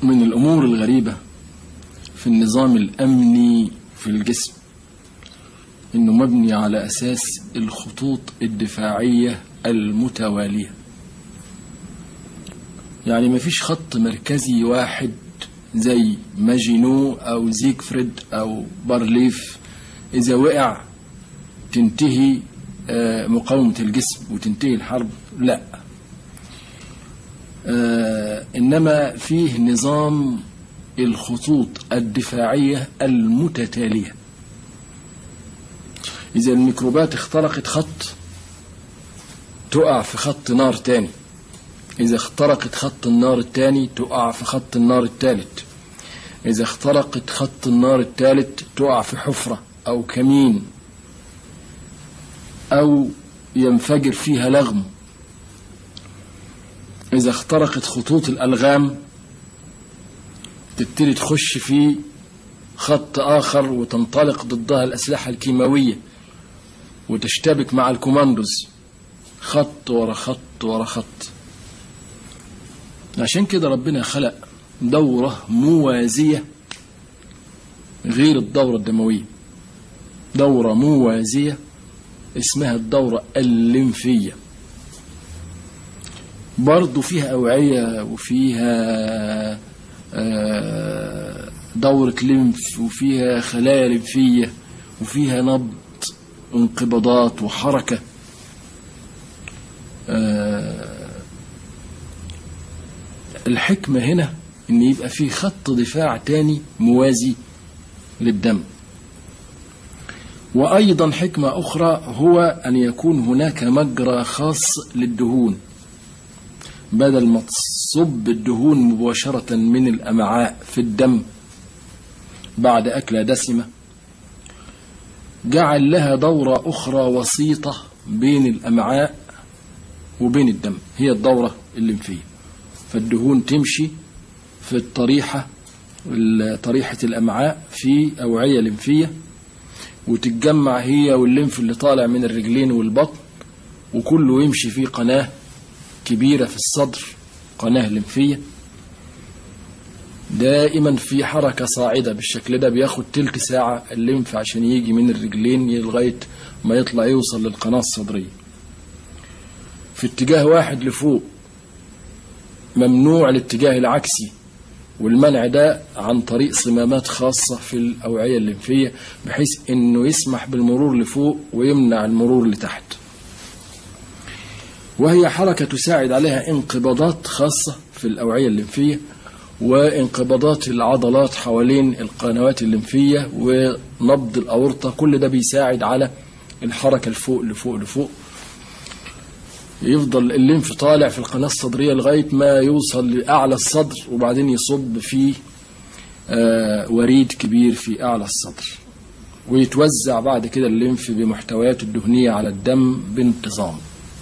من الأمور الغريبة في النظام الأمني في الجسم إنه مبني على أساس الخطوط الدفاعية المتوالية يعني مفيش خط مركزي واحد زي ماجينو أو زيكفريد أو بارليف إذا وقع تنتهي آه، مقاومة الجسم وتنتهي الحرب لا آه، إنما فيه نظام الخطوط الدفاعية المتتالية إذا الميكروبات اخترقت خط تقع في خط نار تاني إذا اخترقت خط النار التاني تقع في خط النار التالت إذا اخترقت خط النار التالت تقع في حفرة أو كمين أو ينفجر فيها لغم إذا اخترقت خطوط الألغام تبتدي تخش في خط آخر وتنطلق ضدها الأسلحة الكيماوية وتشتبك مع الكوماندوز خط ورا خط ورا خط عشان كده ربنا خلق دورة موازية غير الدورة الدموية دورة موازية اسمها الدورة الليمفية برضو فيها أوعية وفيها آه، دورة ليمف وفيها خلايا ليمفية وفيها نبض انقباضات وحركة آه، الحكمة هنا ان يبقى في خط دفاع تاني موازي للدم وأيضا حكمة أخرى هو أن يكون هناك مجرى خاص للدهون بدل ما تصب الدهون مباشرة من الأمعاء في الدم بعد أكلة دسمة جعل لها دورة أخرى وسيطة بين الأمعاء وبين الدم هي الدورة الليمفية فالدهون تمشي في الطريحة طريحة الأمعاء في أوعية لمفية وتتجمع هي والليمف اللي طالع من الرجلين والبطن وكله يمشي في قناة كبيرة في الصدر قناة لمفية دائما في حركة صاعدة بالشكل ده بياخد تلت ساعة الليمف عشان يجي من الرجلين لغاية ما يطلع يوصل للقناة الصدرية في اتجاه واحد لفوق ممنوع الاتجاه العكسي والمنع ده عن طريق صمامات خاصة في الأوعية الليمفية بحيث أنه يسمح بالمرور لفوق ويمنع المرور لتحت وهي حركة تساعد عليها انقباضات خاصة في الأوعية الليمفية وانقباضات العضلات حوالين القنوات الليمفية ونبض الأورطة كل ده بيساعد على الحركة لفوق لفوق لفوق يفضل الليمف طالع في القناة الصدرية لغاية ما يوصل لأعلى الصدر وبعدين يصب في آه، وريد كبير في أعلى الصدر ويتوزع بعد كده الليمف بمحتوياته الدهنية على الدم بانتظام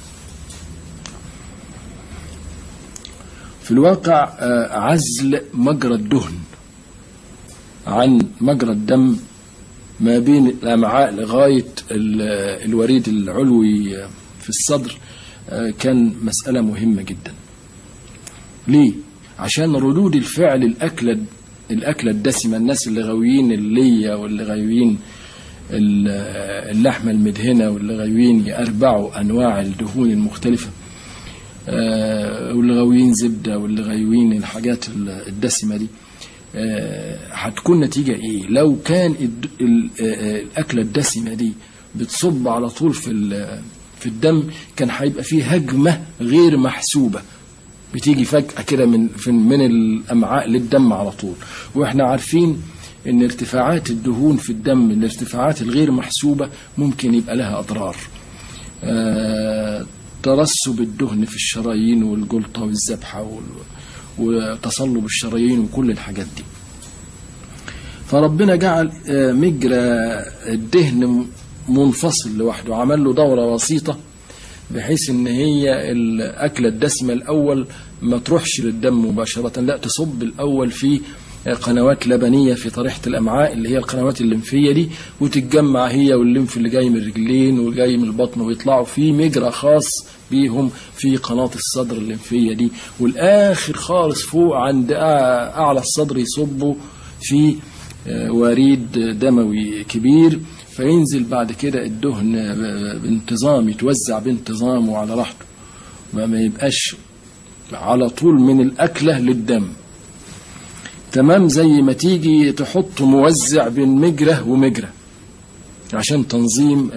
في الواقع آه، عزل مجرى الدهن عن مجرى الدم ما بين الأمعاء لغاية ال- الوريد العلوي في الصدر آه، كان مسألة مهمة جدا ليه؟ عشان ردود الفعل الأكلة الأكلة الدسمة الناس اللي غاويين اللية واللي غاويين ال- اللحمة المدهنة واللي غاويين يأربعوا أنواع الدهون المختلفة آه، واللي غاويين زبدة واللي غاويين الحاجات الدسمة دي آه، هتكون نتيجة ايه لو كان الد- ال- آه، الأكلة الدسمة دي بتصب على طول في ال- في الدم كان هيبقى فيه هجمة غير محسوبة بتيجي فجأة كده من في- من الأمعاء للدم على طول واحنا عارفين ان ارتفاعات الدهون في الدم الارتفاعات الغير محسوبة ممكن يبقى لها أضرار آه، ترسب الدهن في الشرايين والجلطة والذبحة وال- وتصلب الشرايين وكل الحاجات دي فربنا جعل آه، مجرى الدهن منفصل لوحده عمل له دورة وسيطة بحيث ان هي الأكلة الدسمة الأول ما تروحش للدم مباشرة لا تصب الأول في قنوات لبنية في طريحة الأمعاء اللي هي القنوات الليمفية دي وتتجمع هي والليمف اللي جاي من الرجلين والجاي من البطن ويطلعوا في مجرى خاص بيهم في قناة الصدر الليمفية دي والآخر خالص فوق عند أعلى الصدر يصبوا في وريد دموي كبير فينزل بعد كده الدهن بانتظام يتوزع بانتظام وعلى راحته ما يبقاش على طول من الأكلة للدم تمام زي ما تيجي تحط موزع بين مجرى ومجرى عشان تنظيم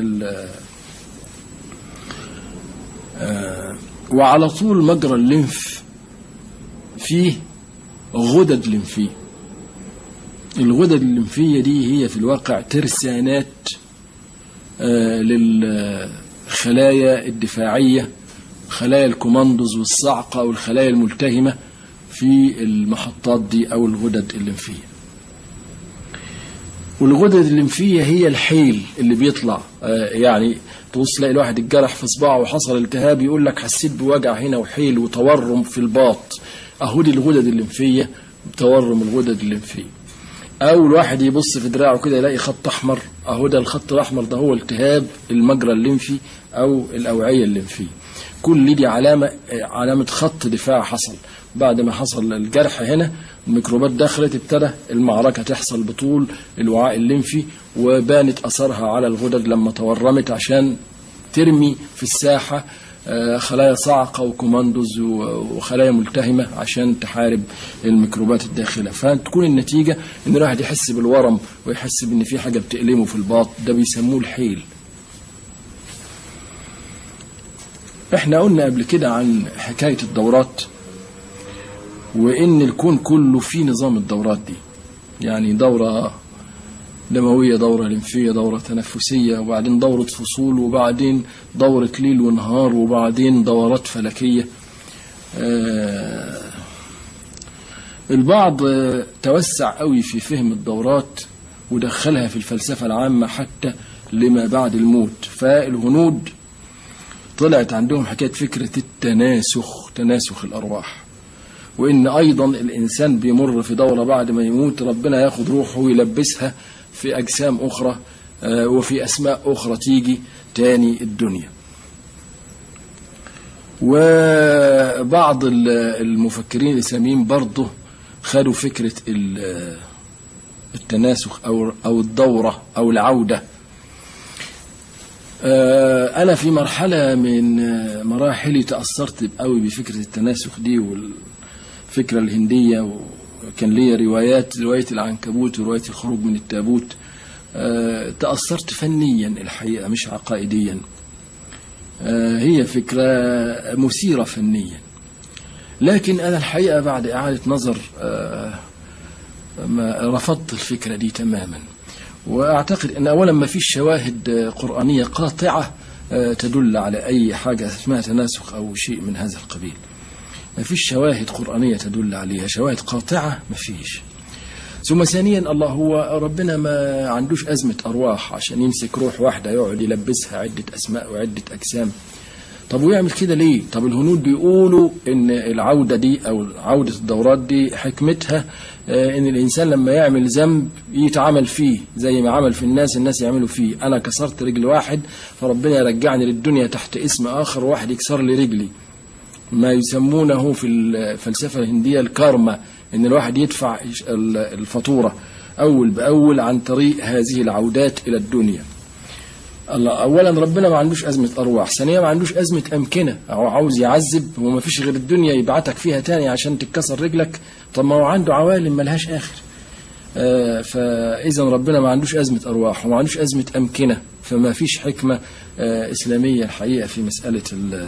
وعلى طول مجرى الليمف فيه غدد لمفيه الغدد الليمفية دي هي في الواقع ترسانات للخلايا الدفاعية خلايا الكوماندوز والصعقة والخلايا الملتهمة في المحطات دي أو الغدد الليمفية والغدد الليمفية هي الحيل اللي بيطلع يعني تبص تلاقي الواحد اتجرح في صباعه وحصل التهاب يقول لك حسيت بوجع هنا وحيل وتورم في الباط اهو دي الغدد الليمفيه تورم الغدد الليمفيه او الواحد يبص في دراعه كده يلاقي خط احمر اهو ده الخط الاحمر ده هو التهاب المجرى الليمفي او الاوعيه الليمفيه كل دي علامه علامه خط دفاع حصل بعد ما حصل الجرح هنا الميكروبات دخلت ابتدى المعركة تحصل بطول الوعاء الليمفي وبانت أثرها على الغدد لما تورمت عشان ترمي في الساحة خلايا صعقة وكوماندوز وخلايا ملتهمة عشان تحارب الميكروبات الداخلة فتكون النتيجة ان الواحد يحس بالورم ويحس بان في حاجة بتألمه في الباط ده بيسموه الحيل احنا قلنا قبل كده عن حكاية الدورات وان الكون كله فيه نظام الدورات دي يعني دورة دموية دورة لمفية دورة تنفسية وبعدين دورة فصول وبعدين دورة ليل ونهار وبعدين دورات فلكية آه البعض توسع قوي في فهم الدورات ودخلها في الفلسفة العامة حتى لما بعد الموت فالهنود طلعت عندهم حكاية فكرة التناسخ تناسخ الأرواح وإن أيضا الإنسان بيمر في دورة بعد ما يموت ربنا ياخد روحه ويلبسها في أجسام أخرى وفي أسماء أخرى تيجي تاني الدنيا وبعض المفكرين الإسلاميين برضه خدوا فكرة التناسخ أو أو الدورة أو العودة أنا في مرحلة من مراحلي تأثرت قوي بفكرة التناسخ دي والفكرة الهندية وكان لي روايات رواية العنكبوت ورواية الخروج من التابوت تأثرت فنيا الحقيقة مش عقائديا هي فكرة مثيرة فنيا لكن أنا الحقيقة بعد إعادة نظر ما رفضت الفكرة دي تماما وأعتقد أن أولا ما فيش شواهد قرآنية قاطعة تدل على أي حاجة اسمها تناسخ أو شيء من هذا القبيل ما فيش شواهد قرآنية تدل عليها شواهد قاطعة ما فيش ثم ثانيا الله هو ربنا ما عندوش أزمة أرواح عشان يمسك روح واحدة يقعد يلبسها عدة أسماء وعدة أجسام طب ويعمل كده ليه طب الهنود بيقولوا ان العودة دي او عودة الدورات دي حكمتها ان الانسان لما يعمل ذنب يتعامل فيه زي ما عمل في الناس الناس يعملوا فيه انا كسرت رجل واحد فربنا يرجعني للدنيا تحت اسم اخر واحد يكسر لي رجلي ما يسمونه في الفلسفة الهندية الكارما ان الواحد يدفع الفاتورة اول باول عن طريق هذه العودات الى الدنيا الله اولا ربنا ما عندوش ازمه ارواح ثانيا ما عندوش ازمه امكنه او عاوز يعذب وما فيش غير الدنيا يبعتك فيها تاني عشان تتكسر رجلك طب ما هو عنده عوالم ملهاش اخر آه فاذا ربنا ما عندوش ازمه ارواح وما عندوش ازمه امكنه فما فيش حكمه آه اسلاميه الحقيقه في مساله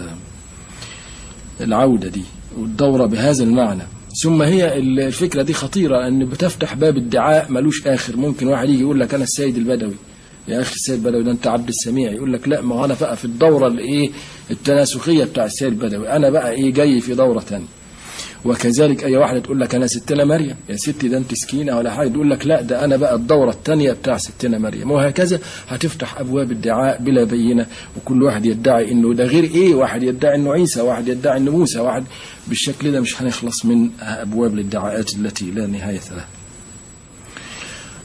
العوده دي والدوره بهذا المعنى ثم هي الفكره دي خطيره ان بتفتح باب ادعاء ملوش اخر ممكن واحد يجي يقول لك انا السيد البدوي يا اخي السيد البدوي ده انت عبد السميع يقول لك لا ما انا بقى في الدوره الايه التناسخيه بتاع السيد البدوي انا بقى ايه جاي في دوره ثانيه وكذلك اي واحده تقول لك انا ستنا مريم يا ستي ده انت سكينه ولا حاجه تقول لك لا ده انا بقى الدوره الثانيه بتاع ستنا مريم وهكذا هتفتح ابواب ادعاء بلا بينه وكل واحد يدعي انه ده غير ايه واحد يدعي انه عيسى واحد يدعي انه موسى واحد بالشكل ده مش هنخلص من ابواب الادعاءات التي لا نهايه لها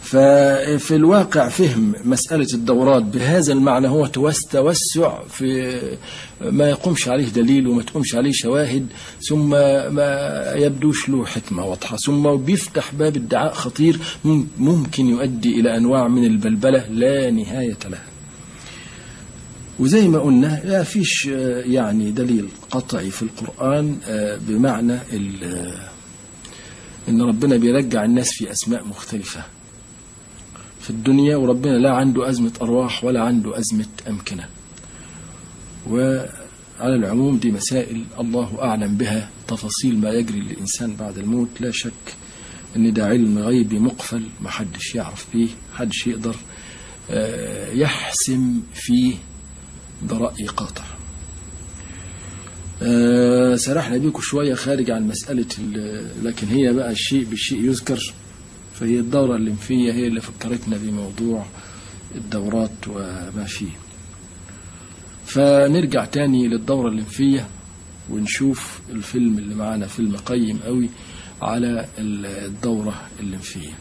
ففي الواقع فهم مسألة الدورات بهذا المعنى هو توس- توسع في ما يقومش عليه دليل وما تقومش عليه شواهد ثم ما يبدوش له حكمة واضحة ثم بيفتح باب ادعاء خطير مم- ممكن يؤدي إلى أنواع من البلبلة لا نهاية لها وزي ما قلنا لا فيش آه، يعني دليل قطعي في القرآن آه، بمعنى ال- آه، إن ربنا بيرجع الناس في أسماء مختلفة في الدنيا وربنا لا عنده أزمة أرواح ولا عنده أزمة أمكنة وعلى العموم دي مسائل الله أعلم بها تفاصيل ما يجري للإنسان بعد الموت لا شك أن ده علم غيبي مقفل محدش يعرف بيه محدش يقدر آه، يحسم فيه برأي قاطع آه، سرحنا بيكم شوية خارج عن مسألة ال- لكن هي بقى الشيء بالشيء يذكر فهي الدورة الليمفية هي اللي فكرتنا بموضوع الدورات وما فيه فنرجع تاني للدورة الليمفية ونشوف الفيلم اللي معانا فيلم قيم قوي على ال- الدورة الليمفية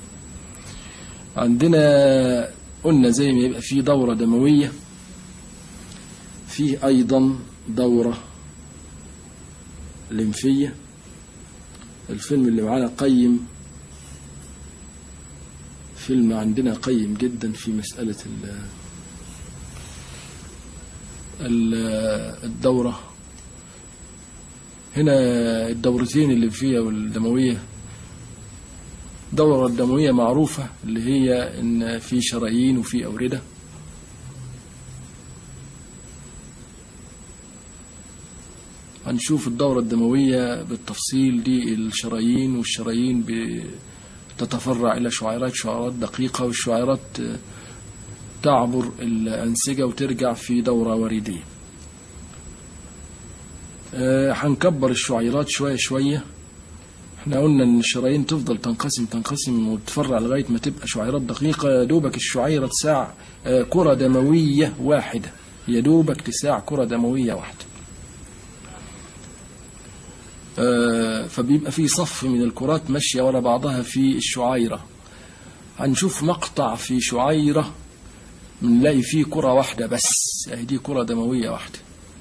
عندنا قلنا زي ما يبقى في دورة دموية في أيضا دورة لمفية الفيلم اللي معانا قيم فيلم عندنا قيم جدا في مسألة ال ال- الدورة هنا الدورتين الليمفية والدموية الدورة الدموية معروفة اللي هي إن في شرايين وفي أوردة هنشوف الدورة الدموية بالتفصيل دي الشرايين والشرايين بتتفرع إلى شعيرات شعيرات دقيقة والشعيرات آه، تعبر الأنسجة وترجع في دورة وريدية آه، هنكبر الشعيرات شوية شوية احنا قلنا ان الشرايين تفضل تنقسم تنقسم وتفرع لغاية ما تبقى شعيرات دقيقة يا دوبك الشعيرة تساع آه، كرة دموية واحدة يا دوبك تساع كرة دموية واحدة آه، فبيبقى في صف من الكرات ماشية ورا بعضها في الشعيرة هنشوف مقطع في شعيرة بنلاقي فيه كرة واحدة بس اهي دي كرة دموية واحدة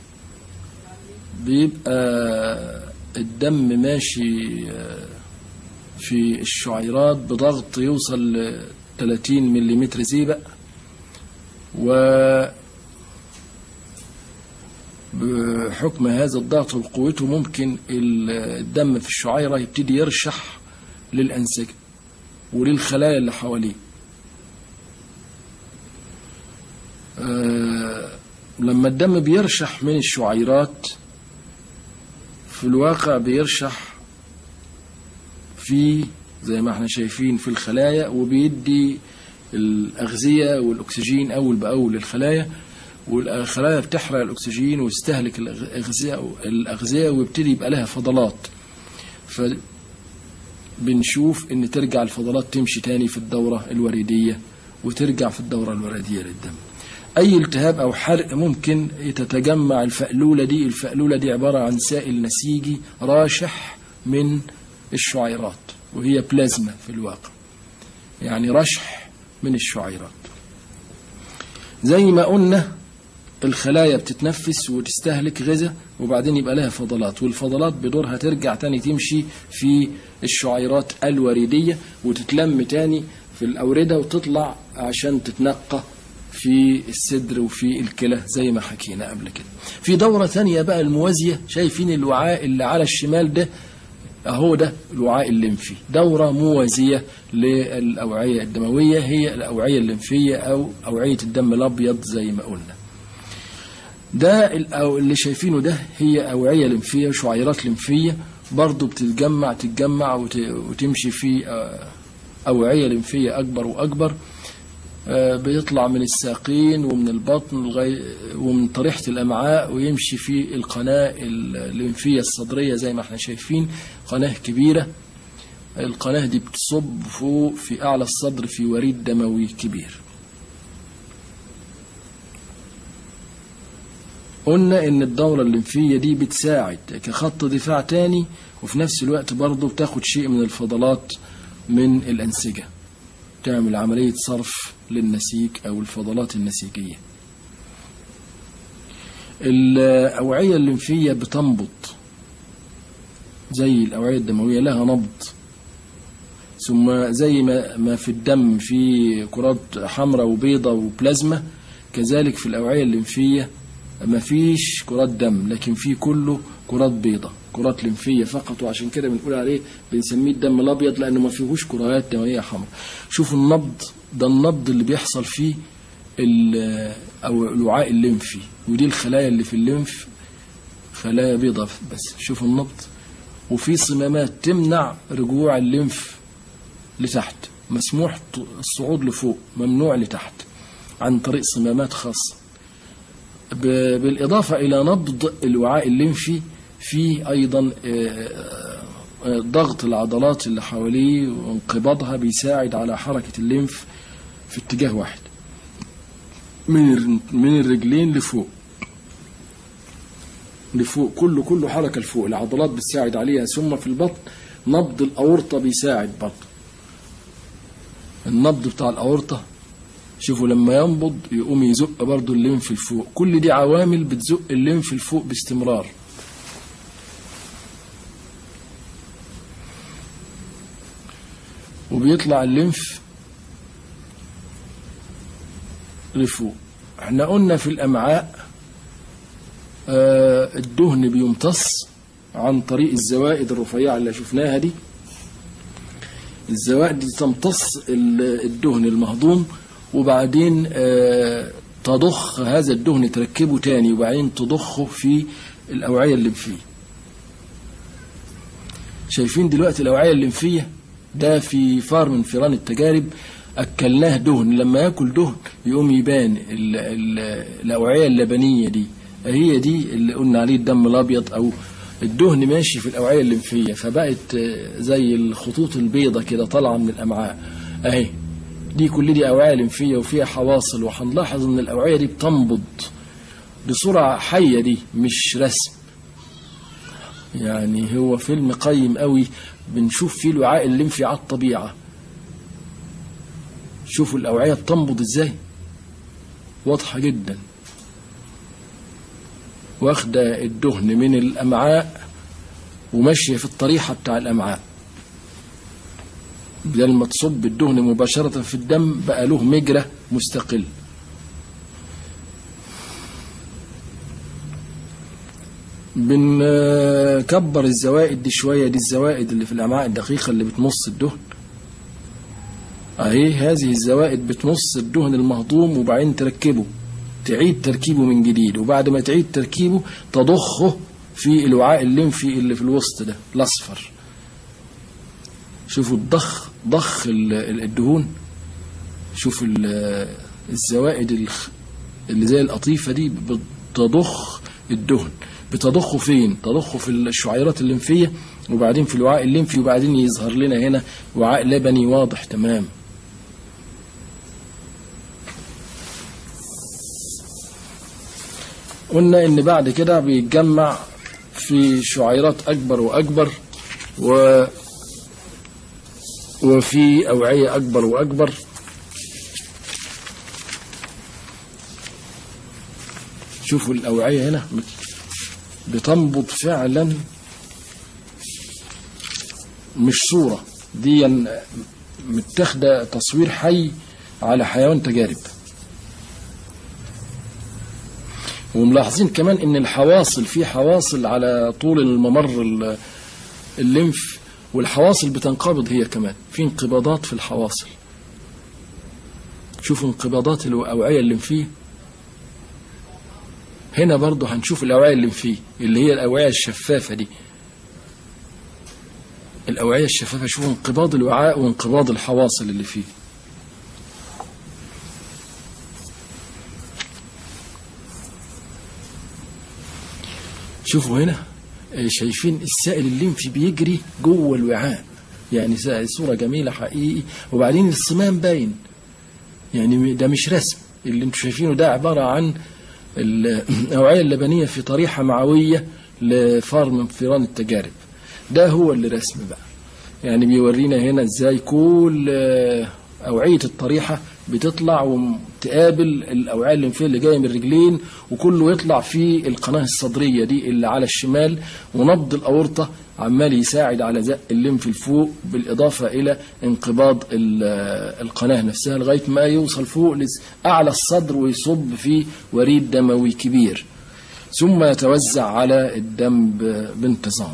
بيبقى الدم ماشي آه، في الشعيرات بضغط يوصل ل 30 ملم زيبق و بحكم هذا الضغط وقوته ممكن الدم في الشعيرة يبتدي يرشح للأنسجة وللخلايا اللي حواليه آه، لما الدم بيرشح من الشعيرات في الواقع بيرشح في زي ما احنا شايفين في الخلايا وبيدي الأغذية والأكسجين أول بأول للخلايا والخلايا بتحرق الأكسجين ويستهلك الأغذية الأغذية ويبتدي يبقى لها فضلات فبنشوف إن ترجع الفضلات تمشي تاني في الدورة الوريدية وترجع في الدورة الوريدية للدم أي التهاب أو حرق ممكن تتجمع الفألولة دي الفألولة دي عبارة عن سائل نسيجي راشح من الشعيرات وهي بلازما في الواقع يعني رشح من الشعيرات زي ما قلنا الخلايا بتتنفس وتستهلك غذاء وبعدين يبقى لها فضلات والفضلات بدورها ترجع تاني تمشي في الشعيرات الوريدية وتتلم تاني في الأوردة وتطلع عشان تتنقى في الصدر وفي الكلى زي ما حكينا قبل كده في دورة ثانية بقى الموازية شايفين الوعاء اللي على الشمال ده اهو ده الوعاء الليمفي دورة موازية للأوعية الدموية هي الأوعية الليمفية أو أوعية الدم الأبيض زي ما قلنا ده اللي شايفينه ده هي أوعية لمفية شعيرات لمفية برضو بتتجمع تتجمع وتمشي في أوعية لمفية أكبر وأكبر بيطلع من الساقين ومن البطن ومن طريحة الأمعاء ويمشي في القناة الليمفية الصدرية زي ما احنا شايفين قناة كبيرة القناة دي بتصب فوق في أعلى الصدر في وريد دموي كبير قلنا ان الدورة الليمفية دي بتساعد كخط دفاع تاني وفي نفس الوقت برضه بتاخد شيء من الفضلات من الأنسجة تعمل عملية صرف للنسيج أو الفضلات النسيجية الأوعية الليمفية بتنبض زي الأوعية الدموية لها نبض ثم زي ما ما في الدم في كرات حمراء وبيضاء وبلازما كذلك في الأوعية الليمفية ما فيش كرات دم لكن في كله كرات بيضاء كرات لمفية فقط وعشان كده بنقول عليه بنسميه الدم الأبيض لأنه ما فيهوش كرات دموية حمراء شوفوا النبض ده النبض اللي بيحصل فيه ال- أو الوعاء الليمفي ودي الخلايا اللي في الليمف خلايا بيضاء بس شوفوا النبض وفي صمامات تمنع رجوع الليمف لتحت مسموح ط- الصعود لفوق ممنوع لتحت عن طريق صمامات خاصة ب- بالإضافة إلى نبض الوعاء الليمفي في أيضا آه، آه، ضغط العضلات اللي حواليه وانقباضها بيساعد على حركة الليمف في اتجاه واحد من الر- من الرجلين لفوق لفوق كله كله حركة لفوق العضلات بتساعد عليها ثم في البطن نبض الأورطة بيساعد برضه النبض بتاع الأورطة شوفوا لما ينبض يقوم يزق برضه الليمف لفوق كل دي عوامل بتزق الليمف لفوق باستمرار وبيطلع الليمف لفوق احنا قلنا في الأمعاء آه الدهن بيمتص عن طريق الزوائد الرفيعة اللي شفناها دي الزوائد دي تمتص ال- الدهن المهضوم وبعدين آه، تضخ هذا الدهن تركبه تاني وبعدين تضخه في الأوعية الليمفية شايفين دلوقتي الأوعية الليمفية ده في فار من فيران التجارب أكلناه دهن لما ياكل دهن يقوم يبان ال ال الأوعية اللبنية دي هي دي اللي قلنا عليه الدم الأبيض أو الدهن ماشي في الأوعية الليمفية فبقت آه، زي الخطوط البيضة كده طالعة من الأمعاء أهي دي كل دي أوعية لمفية وفيها حواصل وهنلاحظ إن الأوعية دي بتنبض بصورة حية دي مش رسم يعني هو فيلم قيم قوي بنشوف فيه الوعاء الليمفي على الطبيعة شوفوا الأوعية بتنبض إزاي واضحة جدا واخدة الدهن من الأمعاء وماشية في الطريحة بتاع الأمعاء بدل ما تصب الدهن مباشرة في الدم بقى له مجرى مستقل بنكبر الزوائد دي شوية دي الزوائد اللي في الأمعاء الدقيقة اللي بتمص الدهن أهي هذه الزوائد بتمص الدهن المهضوم وبعدين تركبه تعيد تركيبه من جديد وبعد ما تعيد تركيبه تضخه في الوعاء الليمفي اللي في الوسط ده الأصفر شوفوا الضخ ضخ ال- ال- الدهون شوفوا ال- الزوائد الخ- اللي زي القطيفة دي بتضخ الدهن بتضخه فين؟ تضخه في الشعيرات الليمفية وبعدين في الوعاء الليمفي وبعدين يظهر لنا هنا وعاء لبني واضح تمام قلنا ان بعد كده بيتجمع في شعيرات اكبر واكبر و وفي اوعيه اكبر واكبر شوفوا الاوعيه هنا بتنبض فعلا مش صوره دي متاخده تصوير حي على حيوان تجارب وملاحظين كمان ان الحواصل في حواصل على طول الممر ال- الليمف والحواصل بتنقبض هي كمان في انقباضات في الحواصل شوفوا انقباضات الاوعيه الليمفيه هنا برضو هنشوف الاوعيه الليمفيه اللي هي الاوعيه الشفافه دي الاوعيه الشفافه شوفوا انقباض الوعاء وانقباض الحواصل اللي فيه شوفوا هنا آه، شايفين السائل الليمفي بيجري جوه الوعاء يعني س- صورة جميلة حقيقي وبعدين الصمام باين يعني ده مش رسم اللي انتم شايفينه ده عبارة عن الأوعية اللبنية في طريحة معوية لفار من فيران التجارب ده هو اللي رسم بقى يعني بيورينا هنا ازاي كل آه، أوعية الطريحة بتطلع وتقابل الأوعية الليمفية اللي جاية من الرجلين وكله يطلع في القناة الصدرية دي اللي على الشمال ونبض الأورطة عمال يساعد على زق الليمف لفوق بالإضافة إلى انقباض ال- القناة نفسها لغاية ما يوصل فوق لأعلى الصدر ويصب في وريد دموي كبير ثم يتوزع على الدم ب- بانتظام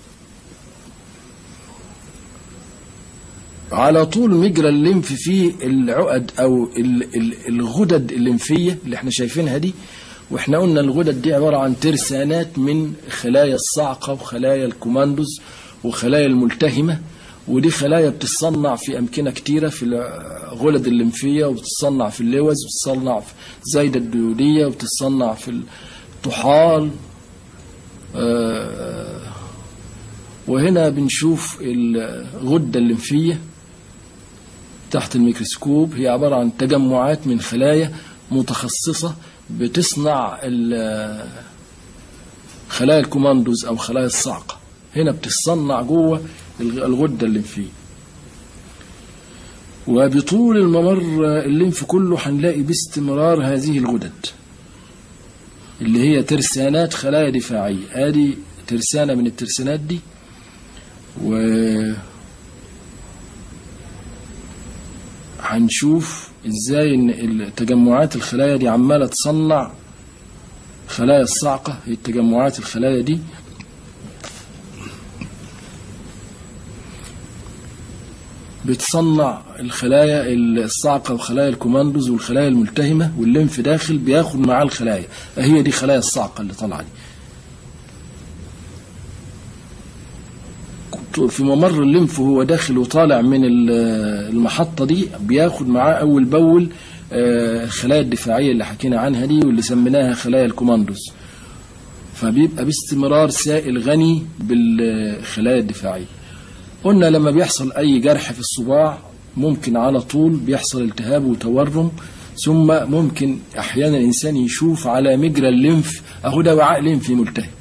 على طول مجرى الليمف فيه العقد او ال- ال- الغدد الليمفيه اللي احنا شايفينها دي واحنا قلنا الغدد دي عباره عن ترسانات من خلايا الصعقه وخلايا الكوماندوز وخلايا الملتهمه ودي خلايا بتتصنع في امكنه كتيره في الغدد الليمفيه وبتتصنع في اللوز وبتتصنع في الزايده الديوديه وبتتصنع في الطحال آه، وهنا بنشوف الغده الليمفيه تحت الميكروسكوب هي عبارة عن تجمعات من خلايا متخصصة بتصنع ال- خلايا الكوماندوز أو خلايا الصعقة هنا بتصنع جوه الغ- الغدة الليمفية وبطول الممر الليمف كله هنلاقي باستمرار هذه الغدد اللي هي ترسانات خلايا دفاعية ادي ترسانة من الترسانات دي و هنشوف ازاي ان التجمعات الخلايا دي عماله تصنع خلايا الصعقه هي التجمعات الخلايا دي بتصنع الخلايا الصعقه وخلايا الكوماندوز والخلايا الملتهمه والليمف داخل بياخد معاه الخلايا هي دي خلايا الصعقه اللي طالعه دي في ممر الليمف وهو داخل وطالع من ال- المحطة دي بياخد معاه أول بأول آه، الخلايا الدفاعية اللي حكينا عنها دي واللي سميناها خلايا الكوماندوز فبيبقى باستمرار سائل غني بالخلايا الدفاعية قلنا لما بيحصل أي جرح في الصباع ممكن على طول بيحصل التهاب وتورم ثم ممكن أحيانا الإنسان يشوف على مجرى الليمف أهو ده وعاء ليمفي ملتهب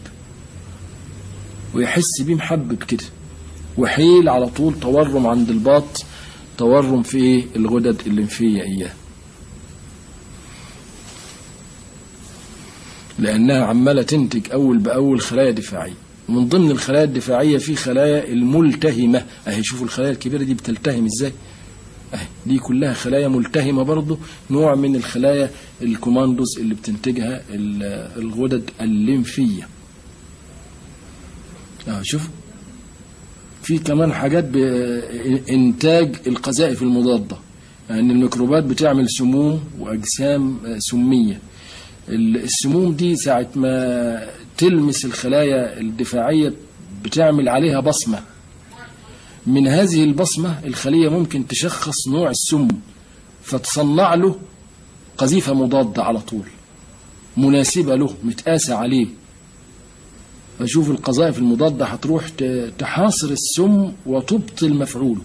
ويحس بيه محبب كده وحيل على طول تورم عند الباط تورم في إيه؟ الغدد الليمفية إياه لأنها عمالة تنتج أول بأول خلايا دفاعية ومن ضمن الخلايا الدفاعية في خلايا الملتهمة أهي شوفوا الخلايا الكبيرة دي بتلتهم إزاي أهي دي كلها خلايا ملتهمة برضه نوع من الخلايا الكوماندوز اللي بتنتجها ال- الغدد الليمفية أهو شوفوا في كمان حاجات بإنتاج القذائف المضادة يعني الميكروبات بتعمل سموم وأجسام سمية السموم دي ساعة ما تلمس الخلايا الدفاعية بتعمل عليها بصمة من هذه البصمة الخلية ممكن تشخص نوع السم فتصنع له قذيفة مضادة على طول مناسبة له متقاسة عليه فشوف القذائف المضادة هتروح ت- تحاصر السم وتبطل مفعوله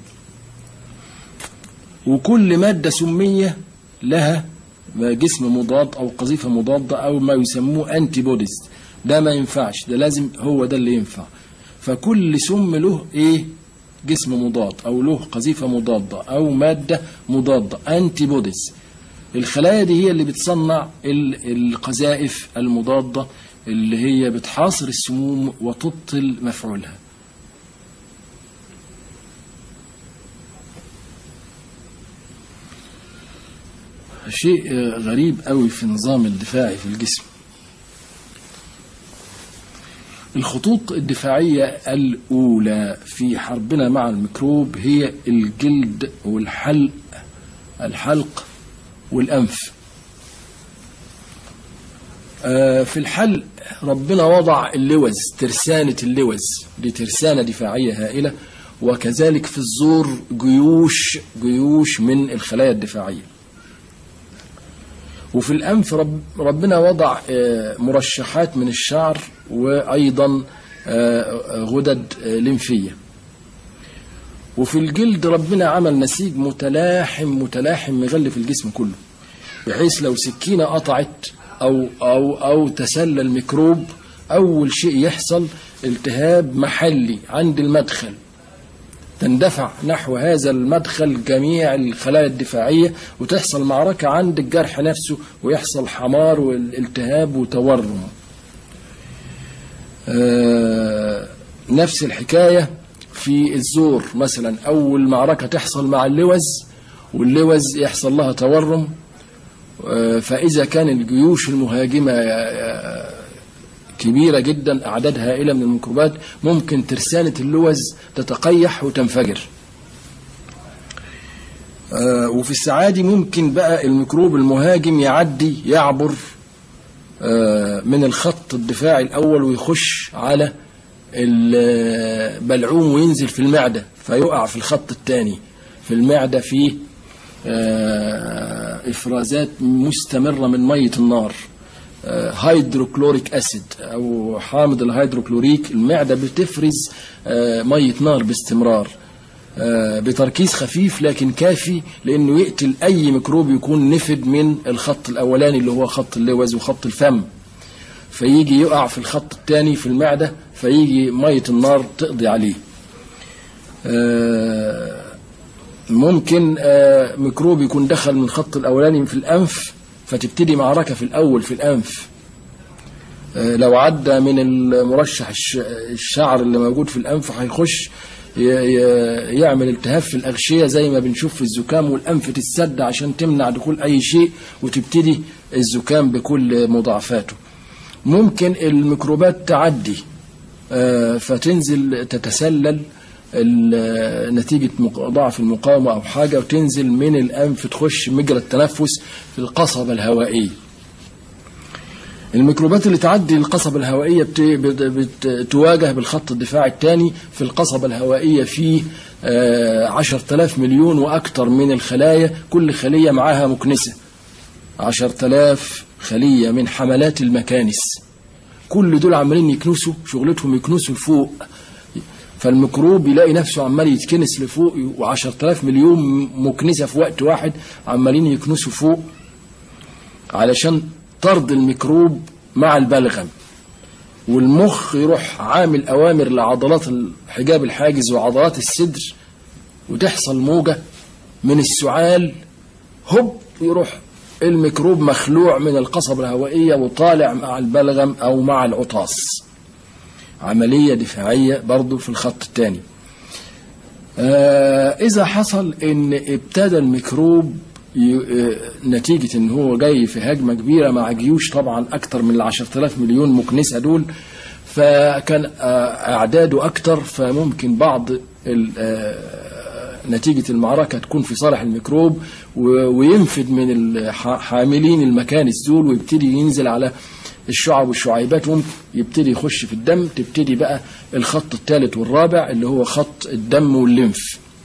وكل مادة سمية لها جسم مضاد أو قذيفة مضادة أو ما يسموه أنتي بوديز ده ما ينفعش ده لازم هو ده اللي ينفع فكل سم له إيه جسم مضاد أو له قذيفة مضادة أو مادة مضادة أنتي بوديز الخلايا دي هي اللي بتصنع ال- القذائف المضادة اللي هي بتحاصر السموم وتبطل مفعولها شيء آه، غريب قوي في النظام الدفاعي في الجسم الخطوط الدفاعية الأولى في حربنا مع الميكروب هي الجلد والحلق الحلق والأنف آه، في الحلق ربنا وضع اللوز ترسانة اللوز دي ترسانة دفاعية هائلة وكذلك في الزور جيوش جيوش من الخلايا الدفاعية وفي الأنف رب ربنا وضع آه، مرشحات من الشعر وأيضا آه، غدد آه، لمفية وفي الجلد ربنا عمل نسيج متلاحم متلاحم مغلف الجسم كله بحيث لو سكينة قطعت أو أو أو تسلل ميكروب أول شيء يحصل التهاب محلي عند المدخل تندفع نحو هذا المدخل جميع الخلايا الدفاعية وتحصل معركة عند الجرح نفسه ويحصل حمار والالتهاب وتورم آه، نفس الحكاية في الزور مثلا أول معركة تحصل مع اللوز واللوز يحصل لها تورم آه، فإذا كان الجيوش المهاجمة آه، كبيرة جدا أعداد هائلة من الميكروبات ممكن ترسانة اللوز تتقيح وتنفجر آه، وفي الساعة دي ممكن بقى الميكروب المهاجم يعدي يعبر آه، من الخط الدفاعي الأول ويخش على البلعوم وينزل في المعدة فيقع في الخط الثاني في المعدة فيه آه، إفرازات مستمرة من مية النار آه، هيدروكلوريك أسيد أو حامض الهيدروكلوريك المعدة بتفرز آه، مية نار باستمرار آه، بتركيز خفيف لكن كافي لأنه يقتل أي ميكروب يكون نفد من الخط الأولاني اللي هو خط اللوز وخط الفم فيجي يقع في الخط الثاني في المعدة فيجي مية النار تقضي عليه آه، ممكن آه، ميكروب يكون دخل من الخط الأولاني في الأنف فتبتدي معركة في الأول في الأنف آه، لو عدى من المرشح الش- الشعر اللي موجود في الأنف هيخش ي- ي- يعمل التهاب في الأغشية زي ما بنشوف في الزكام والأنف تتسد عشان تمنع دخول أي شيء وتبتدي الزكام بكل مضاعفاته ممكن الميكروبات تعدي آه، فتنزل تتسلل ال- نتيجة مق- ضعف المقاومة أو حاجة وتنزل من الأنف تخش مجرى التنفس في القصبة الهوائية الميكروبات اللي تعدي القصبة الهوائية بت... بت... بتواجه بالخط الدفاعي الثاني في القصبة الهوائية فيه آه، عشر تلاف مليون وأكثر من الخلايا كل خلية معاها مكنسة عشر تلاف خلية من حملات المكانس كل دول عمالين يكنسوا شغلتهم يكنسوا لفوق فالميكروب يلاقي نفسه عمال يتكنس لفوق وعشر تلاف مليون مكنسة في وقت واحد عمالين يكنسوا فوق علشان طرد الميكروب مع البلغم والمخ يروح عامل أوامر لعضلات الحجاب الحاجز وعضلات الصدر وتحصل موجة من السعال هوب يروح الميكروب مخلوع من القصبة الهوائية وطالع مع البلغم أو مع العطاس عملية دفاعية برضو في الخط الثاني آه إذا حصل إن ابتدى الميكروب ي- آه، نتيجة إن هو جاي في هجمة كبيرة مع جيوش طبعا أكتر من العشرة آلاف مليون مكنسة دول فكان آه، أعداده أكتر فممكن بعض ال- آه، نتيجة المعركة تكون في صالح الميكروب و- وينفد من الح- حاملين المكانس دول ويبتدي ينزل على الشعب والشعيبات ممكن يبتدي يخش في الدم تبتدي بقى الخط الثالث والرابع اللي هو خط الدم والليمف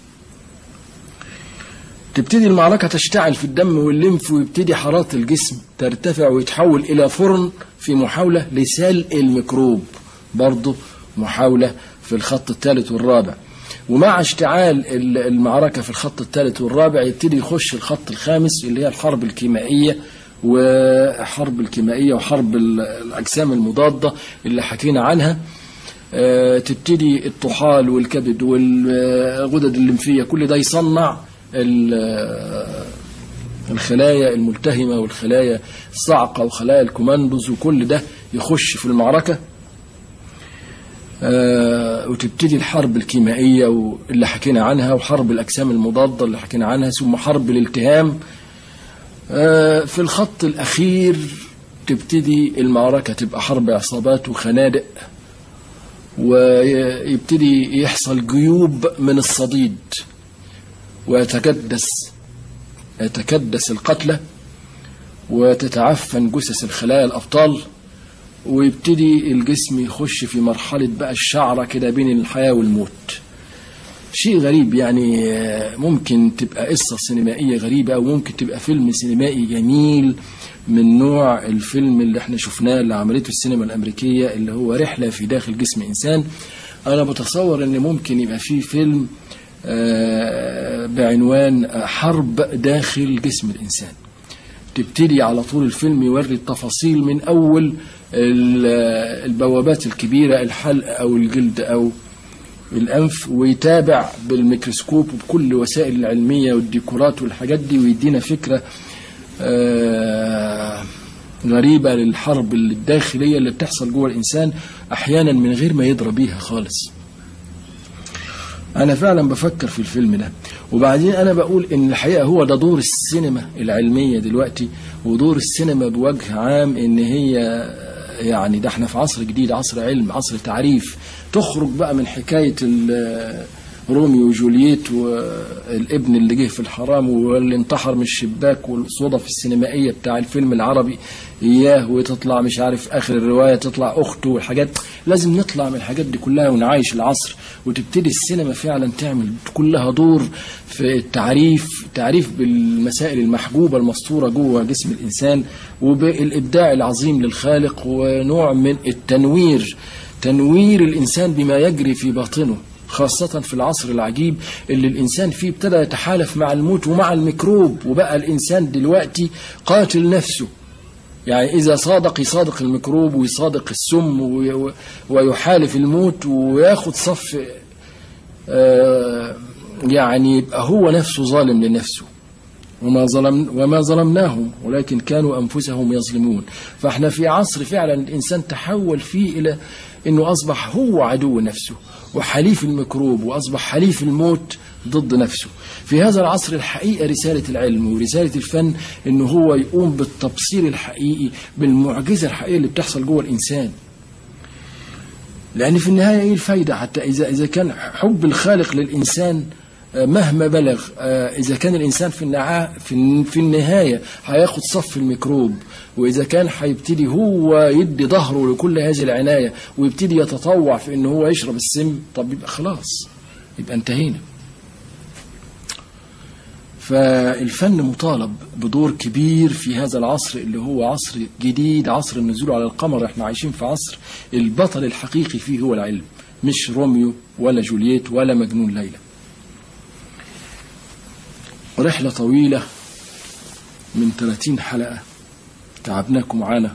تبتدي المعركة تشتعل في الدم والليمف ويبتدي حرارة الجسم ترتفع ويتحول إلى فرن في محاولة لسلق الميكروب برضه محاولة في الخط الثالث والرابع ومع اشتعال ال- المعركة في الخط الثالث والرابع يبتدي يخش الخط الخامس اللي هي الحرب الكيميائية وحرب الكيميائية وحرب ال- الأجسام المضادة اللي حكينا عنها آه، تبتدي الطحال والكبد والغدد الليمفية كل ده يصنع ال- آه، الخلايا الملتهمة والخلايا الصعقة وخلايا الكوماندوز وكل ده يخش في المعركة آه، وتبتدي الحرب الكيميائية واللي حكينا عنها وحرب الأجسام المضادة اللي حكينا عنها ثم حرب الالتهام آه، في الخط الأخير تبتدي المعركة تبقى حرب عصابات وخنادق ويبتدي يحصل جيوب من الصديد ويتكدس يتكدس القتلى وتتعفن جثث الخلايا الأبطال ويبتدي الجسم يخش في مرحلة بقى الشعرة كده بين الحياة والموت شيء غريب يعني آه، ممكن تبقى قصة سينمائية غريبة أو ممكن تبقى فيلم سينمائي جميل من نوع الفيلم اللي احنا شفناه اللي عملته السينما الأمريكية اللي هو رحلة في داخل جسم إنسان أنا بتصور إن ممكن يبقى فيه فيلم آه، بعنوان آه، حرب داخل جسم الإنسان تبتدي على طول الفيلم يوري التفاصيل من أول ال- البوابات الكبيرة الحلق أو الجلد أو الأنف ويتابع بالميكروسكوب وبكل الوسائل العلمية والديكورات والحاجات دي ويدينا فكرة آه، غريبة للحرب الداخلية اللي بتحصل جوه الإنسان أحيانا من غير ما يدرى بيها خالص أنا فعلا بفكر في الفيلم ده وبعدين أنا بقول إن الحقيقة هو ده دور السينما العلمية دلوقتي ودور السينما بوجه عام إن هي يعني ده احنا في عصر جديد عصر علم عصر تعريف تخرج بقى من حكاية ال- روميو وجولييت والابن اللي جه في الحرام واللي انتحر من الشباك والصدف السينمائية بتاع الفيلم العربي إياه وتطلع مش عارف آخر الرواية تطلع أخته والحاجات لازم نطلع من الحاجات دي كلها ونعايش العصر وتبتدي السينما فعلا تعمل كلها دور في التعريف تعريف بالمسائل المحجوبة المسطورة جوه جسم الإنسان وبالإبداع العظيم للخالق ونوع من التنوير تنوير الإنسان بما يجري في باطنه خاصة في العصر العجيب اللي الإنسان فيه ابتدى يتحالف مع الموت ومع الميكروب وبقى الإنسان دلوقتي قاتل نفسه يعني إذا صادق يصادق الميكروب ويصادق السم وي- ويحالف الموت وياخد صف آه، يعني يبقى هو نفسه ظالم لنفسه وما ظلم وما ظلمناهم ولكن كانوا انفسهم يظلمون فاحنا في عصر فعلا الانسان تحول فيه الى انه اصبح هو عدو نفسه وحليف الميكروب واصبح حليف الموت ضد نفسه في هذا العصر الحقيقه رساله العلم ورساله الفن انه هو يقوم بالتبصير الحقيقي بالمعجزه الحقيقيه اللي بتحصل جوه الانسان لأن في النهاية إيه الفايدة حتى إذا إذا كان حب الخالق للإنسان آه، مهما بلغ آه، إذا كان الإنسان في النعا في في النهاية هياخد صف الميكروب وإذا كان هيبتدي هو يدي ظهره لكل هذه العناية ويبتدي يتطوع في إن هو يشرب السم طب يبقى خلاص يبقى انتهينا فالفن مطالب بدور كبير في هذا العصر اللي هو عصر جديد عصر النزول على القمر احنا عايشين في عصر البطل الحقيقي فيه هو العلم مش روميو ولا جولييت ولا مجنون ليلى رحلة طويلة من 30 حلقة تعبناكم معانا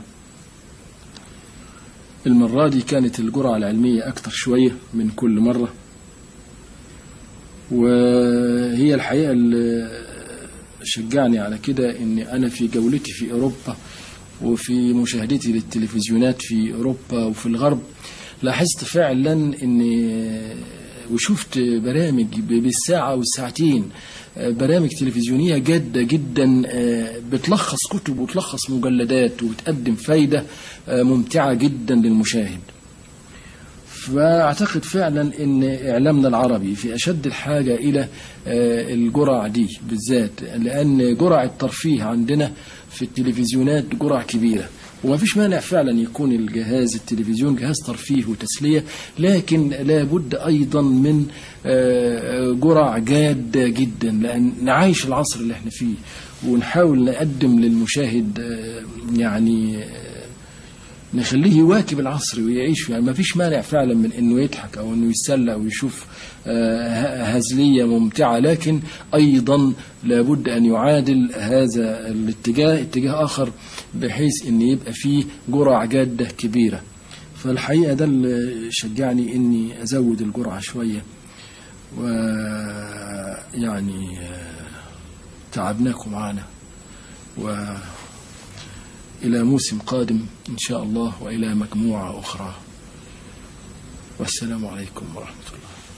المرة دي كانت الجرعة العلمية أكتر شوية من كل مرة وهي الحقيقة اللي شجعني على كده ان انا في جولتي في اوروبا وفي مشاهدتي للتلفزيونات في اوروبا وفي الغرب لاحظت فعلا ان وشفت برامج بالساعة والساعتين برامج تلفزيونية جادة جدا بتلخص كتب وتلخص مجلدات وبتقدم فايدة ممتعة جدا للمشاهد فاعتقد فعلا ان اعلامنا العربي في اشد الحاجه الى آه، الجرع دي بالذات لان جرع الترفيه عندنا في التلفزيونات جرع كبيره وما فيش مانع فعلا يكون الجهاز التلفزيون جهاز ترفيه وتسليه لكن لابد ايضا من آه، جرع جاده جدا لان نعايش العصر اللي احنا فيه ونحاول نقدم للمشاهد آه، يعني آه، نخليه يواكب العصر ويعيش فيه يعني ما فيش مانع فعلا من انه يضحك او انه يتسلى او يشوف آه، هزليه ممتعه لكن ايضا لابد ان يعادل هذا الاتجاه اتجاه اخر بحيث ان يبقى فيه جرعه جاده كبيره فالحقيقه ده اللي شجعني اني ازود الجرعه شويه ويعني آه، تعبناكم معانا و إلى موسم قادم إن شاء الله وإلى مجموعة أخرى والسلام عليكم ورحمة الله